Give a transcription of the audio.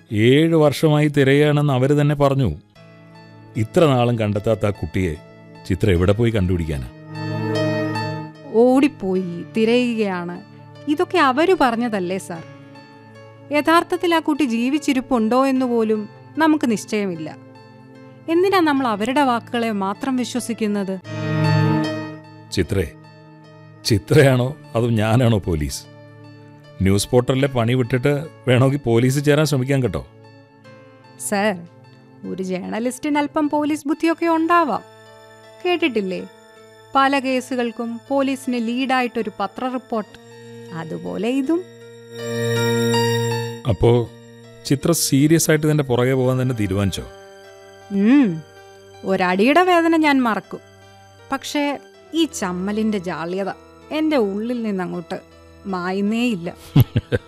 ഏഴ് വർഷമായി തിരയുകയാണെന്ന് അവർ തന്നെ പറഞ്ഞു ഇത്ര നാളും കണ്ടെത്താത്ത ആ കുട്ടിയെ ചിത്ര എവിടെ പോയി കണ്ടുപിടിക്കാനാ ഓടിപ്പോയി തിരയുകയാണ് ഇതൊക്കെ അവര് പറഞ്ഞതല്ലേ സാർ യഥാർത്ഥത്തിൽ ആ കുട്ടി ജീവിച്ചിരിപ്പുണ്ടോ എന്ന് പോലും നമുക്ക് നിശ്ചയമില്ല എന്തിനാ നമ്മൾ അവരുടെ വാക്കുകളെ മാത്രം വിശ്വസിക്കുന്നത് ചിത്രേ ചിത്രയാണോ അതോ ഞാനാണോ പോലീസ് ന്യൂസ് പോർട്ടലിലെ പണി വിട്ടിട്ട് വേണമെങ്കിൽ പോലീസ് ചേരാൻ ശ്രമിക്കാൻ കേട്ടോ സാർ ഒരു ജേർണലിസ്റ്റിന് അല്പം പോലീസ് ബുദ്ധിയൊക്കെ ഉണ്ടാവാം കേട്ടിട്ടില്ലേ പല കേസുകൾക്കും പോലീസിന് ലീഡായിട്ടൊരു പത്ര റിപ്പോർട്ട് അതുപോലെ ഇതും അപ്പോൾ ചിത്ര സീരിയസ് ആയിട്ട് ഇതിൻ്റെ പുറകെ പോകാൻ തന്നെ തീരുമാനിച്ചോ ഉം, ഒരടിയുടെ വേദന ഞാൻ മറക്കും പക്ഷേ ഈ ചമ്മലിന്റെ ജാള്യത എൻ്റെ ഉള്ളിൽ നിന്നങ്ങോട്ട് മായുന്നേയില്ല